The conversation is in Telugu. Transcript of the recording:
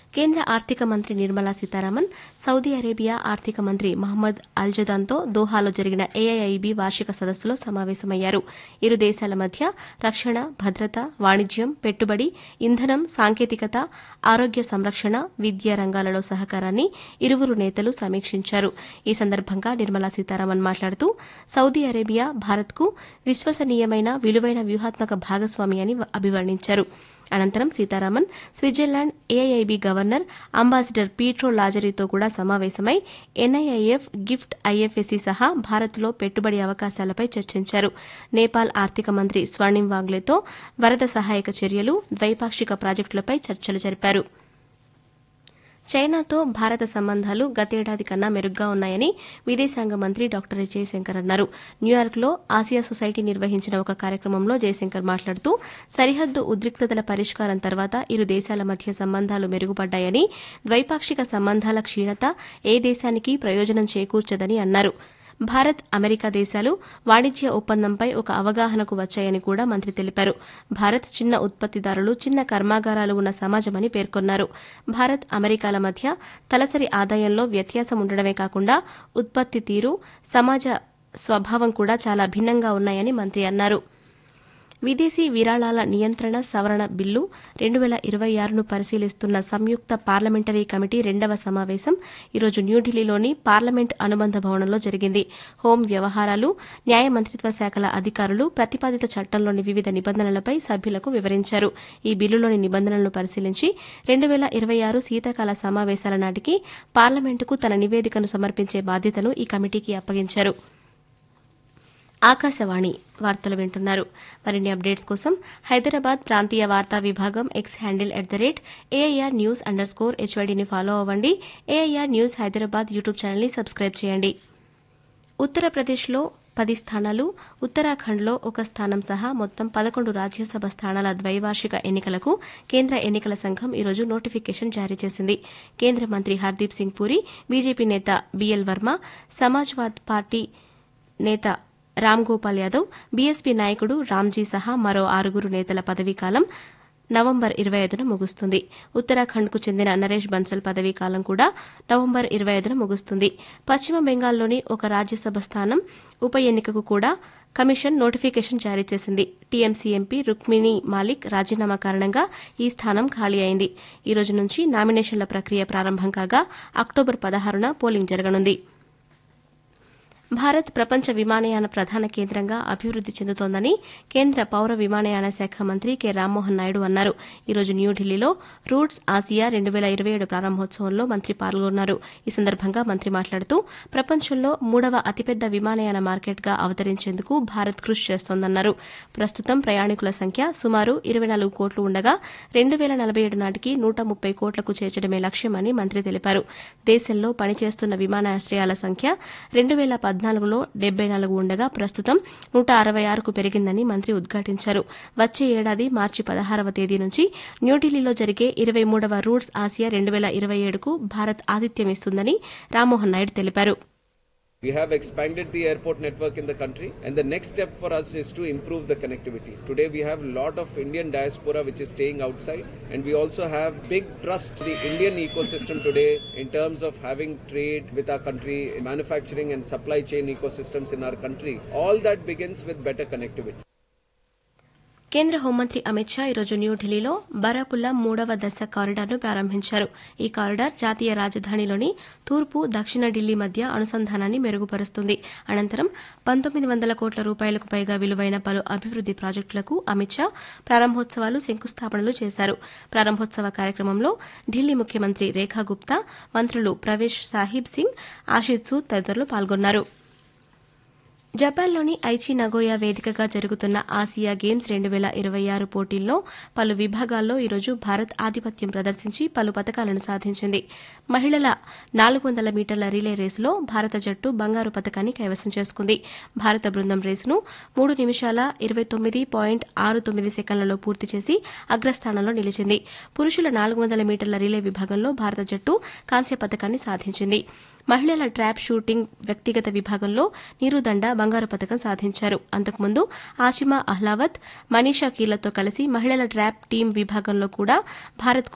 కేంద్ర ఆర్థిక మంత్రి నిర్మలా సీతారామన్ సౌదీ అరేబియా ఆర్థిక మంత్రి మహమ్మద్ అల్జదాన్తో దోహాలో జరిగిన ఏఐఐబి వార్షిక సదస్సులో సమావేశమయ్యారు ఇరు దేశాల మధ్య రక్షణ భద్రత వాణిజ్యం పెట్టుబడి ఇంధనం సాంకేతికత ఆరోగ్య సంరక్షణ విద్యా రంగాలలో సహకారాన్ని ఇరువురు నేతలు సమీక్షించారు ఈ సందర్భంగా నిర్మలా సీతారామన్ మాట్లాడుతూ సౌదీ అరేబియా భారత్కు విశ్వసనీయమైన విలువైన వ్యూహాత్మక భాగస్వామి అని అభివర్ణించారు అనంతరం Sitharaman Switzerland AIIB governor ambassador Pietro లాజరీతో కూడా సమావేశమై ఎన్ఐఐఎఫ్ గిఫ్ట్ ఐఎఫ్ఎసి సహా భారత్లో పెట్టుబడి అవకాశాలపై చర్చించారు నేపాల్ ఆర్థిక మంత్రి స్వర్ణిం వాగ్లేతో వరద సహాయక చర్యలు ద్వైపాక్షిక ప్రాజెక్టులపై చర్చలు జరిపారు చైనాతో భారత సంబంధాలు గతేడాది కన్నా మెరుగ్గా ఉన్నాయని విదేశాంగ మంత్రి డాక్టర్ జయశంకర్ అన్నారు న్యూయార్క్లో ఆసియా సొసైటీ నిర్వహించిన ఒక కార్యక్రమంలో జయశంకర్ మాట్లాడుతూ సరిహద్దు ఉద్రిక్తతల పరిష్కారం తర్వాత ఇరు దేశాల మధ్య సంబంధాలు మెరుగుపడ్డాయని ద్వైపాక్షిక సంబంధాల క్షీణత ఏ దేశానికి ప్రయోజనం చేకూర్చదని అన్నారు భారత్ అమెరికా దేశాలు వాణిజ్య ఒప్పందంపై ఒక అవగాహనకు వచ్చాయని కూడా మంత్రి తెలిపారు భారత్ చిన్న ఉత్పత్తిదారులు చిన్న కర్మాగారాలు ఉన్న సమాజమని పేర్కొన్నారు భారత్ అమెరికాల మధ్య తలసరి ఆదాయంలో వ్యత్యాసం ఉండడమే కాకుండా ఉత్పత్తి తీరు సమాజ స్వభావం కూడా చాలా భిన్నంగా ఉన్నాయని మంత్రి అన్నారు విదేశీ విరాళాల నియంత్రణ సవరణ బిల్లు రెండు వేల ఇరవై ఆరును పరిశీలిస్తున్న సంయుక్త పార్లమెంటరీ కమిటీ రెండవ సమావేశం ఈరోజు న్యూఢిల్లీలోని పార్లమెంట్ అనుబంధ భవనంలో జరిగింది హోం వ్యవహారాలు న్యాయ మంత్రిత్వ శాఖల అధికారులు ప్రతిపాదిత చట్టంలోని వివిధ నిబంధనలపై సభ్యులకు వివరించారు ఈ బిల్లులోని నిబంధనలను పరిశీలించి రెండు వేల ఇరవై ఆరు శీతాకాల సమావేశాల నాటికి పార్లమెంటుకు తన నివేదికను సమర్పించే బాధ్యతను ఈ కమిటీకి అప్పగించారు ఆకాశవాణి వార్తలు వింటున్నారు మరిన్ని అప్డేట్స్ కోసం హైదరాబాద్ ప్రాంతీయ వార్తా విభాగం X handle at the rate AIR news underscore హెచ్వైడీని ఫాలో అవ్వండి ఏఐఆర్ న్యూస్ హైదరాబాద్ యూట్యూబ్ ఛానల్ని సబ్స్క్రైబ్ చేయండి ఉత్తరప్రదేశ్లో పది స్థానాలు ఉత్తరాఖండ్లో ఒక స్థానం సహా మొత్తం పదకొండు రాజ్యసభ స్థానాల ద్వైవార్షిక ఎన్నికలకు కేంద్ర ఎన్నికల సంఘం ఈరోజు నోటిఫికేషన్ జారీ చేసింది కేంద్ర మంత్రి హర్దీప్ సింగ్ పూరి బీజేపీ నేత బీఎల్ వర్మ సమాజ్వాద్ పార్టీ నేత రామ్ గోపాల్ యాదవ్ బీఎస్పీ నాయకుడు రామ్జీ సహా మరో ఆరుగురు నేతల పదవీకాలం నవంబర్ ఇరవై ఐదున ముగుస్తుంది ఉత్తరాఖండ్కు చెందిన నరేష్ బన్సల్ పదవీకాలం కూడా నవంబర్ ఇరవై ఐదున ముగుస్తుంది పశ్చిమ బెంగాల్లోని ఒక రాజ్యసభ స్థానం ఉప ఎన్నికకు కూడా కమిషన్ నోటిఫికేషన్ జారీ చేసింది టీఎంసీ ఎంపీ రుక్మిణి మాలిక్ రాజీనామా కారణంగా ఈ స్థానం ఖాళీ అయింది ఈ రోజు నుంచి నామినేషన్ల ప్రక్రియ ప్రారంభం కాగా అక్టోబర్ పదహారున పోలింగ్ జరగనుంది భారత్ ప్రపంచ విమానయాన ప్రధాన కేంద్రంగా అభివృద్ది చెందుతోందని కేంద్ర పౌర విమానయాన శాఖ మంత్రి కె రామ్మోహన్ నాయుడు అన్నారు ఈరోజు న్యూఢిల్లీలో రూట్స్ ఆసియా రెండు వేల ఇరవై ఏడు ప్రారంభోత్సవంలో మంత్రి పాల్గొన్నారు ఈ సందర్భంగా మంత్రి మాట్లాడుతూ ప్రపంచంలో మూడవ అతిపెద్ద విమానయాన మార్కెట్గా అవతరించేందుకు భారత్ కృషి చేస్తోందన్నారు ప్రస్తుతం ప్రయాణికుల సంఖ్య సుమారు ఇరవై నాలుగు కోట్లు ఉండగా రెండు వేల నలభై ఏడు నాటికి నూట ముప్పై కోట్లకు చేర్చడమే లక్ష్యమని మంత్రి తెలిపారు దేశంలో పనిచేస్తున్న విమానాశ్రయాల సంఖ్య రెండు వేల పద్నాలుగులో డెబ్బై నాలుగు ఉండగా ప్రస్తుతం నూట అరవై ఆరుకు పెరిగిందని మంత్రి ఉద్ఘాటించారు వచ్చే ఏడాది మార్చి పదహారవ తేదీ నుంచి న్యూఢిల్లీలో జరిగే ఇరవై మూడవ రూట్స్ ఆసియా రెండు వేల ఇరవై ఏడుకు భారత్ ఆతిథ్యం ఇస్తుందని రామ్మోహన్ నాయుడు తెలిపారు We have expanded the airport network in the country, and the next step for us is to improve the connectivity. Today, we have a lot of Indian diaspora which is staying outside, and we also have big trust the Indian ecosystem today in terms of having trade with our country, manufacturing and supply chain ecosystems in our country. All that begins with better connectivity. కేంద్ర హోంమంత్రి అమిత్ షా ఈరోజు న్యూఢిల్లీలో బరాపుల్లా మూడవ దశ కారిడార్ను ప్రారంభించారు ఈ కారిడార్ జాతీయ రాజధానిలోని తూర్పు దక్షిణ ఢిల్లీ మధ్య అనుసంధానాన్ని మెరుగుపరుస్తుంది అనంతరం పంతొమ్మిది వందల కోట్ల రూపాయలకు పైగా విలువైన పలు అభివృద్ది ప్రాజెక్టులకు అమిత్ షా ప్రారంభోత్సవాలు శంకుస్థాపనలు చేశారు ప్రారంభోత్సవ కార్యక్రమంలో ఢిల్లీ ముఖ్యమంత్రి రేఖా గుప్తా మంత్రులు ప్రవేశ్ సాహిబ్ సింగ్ ఆషిద్ సూద్ తదితరులు పాల్గొన్నారు జపాన్లోని ఐచి నగోయా వేదికగా జరుగుతున్న ఆసియా గేమ్స్ రెండు వేల ఇరవై ఆరు పోటీల్లో పలు విభాగాల్లో ఈరోజు భారత్ ఆధిపత్యం ప్రదర్శించి పలు పతకాలను సాధించింది మహిళల నాలుగు వందల మీటర్ల రిలే రేసులో భారత జట్టు బంగారు పతకాన్ని కైవసం చేసుకుంది భారత బృందం రేసును మూడు నిమిషాల ఇరవై తొమ్మిది పాయింట్ ఆరు తొమ్మిది సెకండ్లలో పూర్తి చేసి అగ్రస్థానంలో నిలిచింది పురుషుల నాలుగు వందల మీటర్ల రిలే విభాగంలో భారత జట్టు కాంస్య పతకాన్ని సాధించింది మహిళల ట్రాప్ షూటింగ్ వ్యక్తిగత విభాగంలో నీరుదండ బంగారు పతకం సాధించారు అంతకుముందు ఆషిమా అహ్లావత్ మనీషా కీర్లతో కలిసి మహిళల ట్రాప్ టీం విభాగంలో కూడా భారత్కు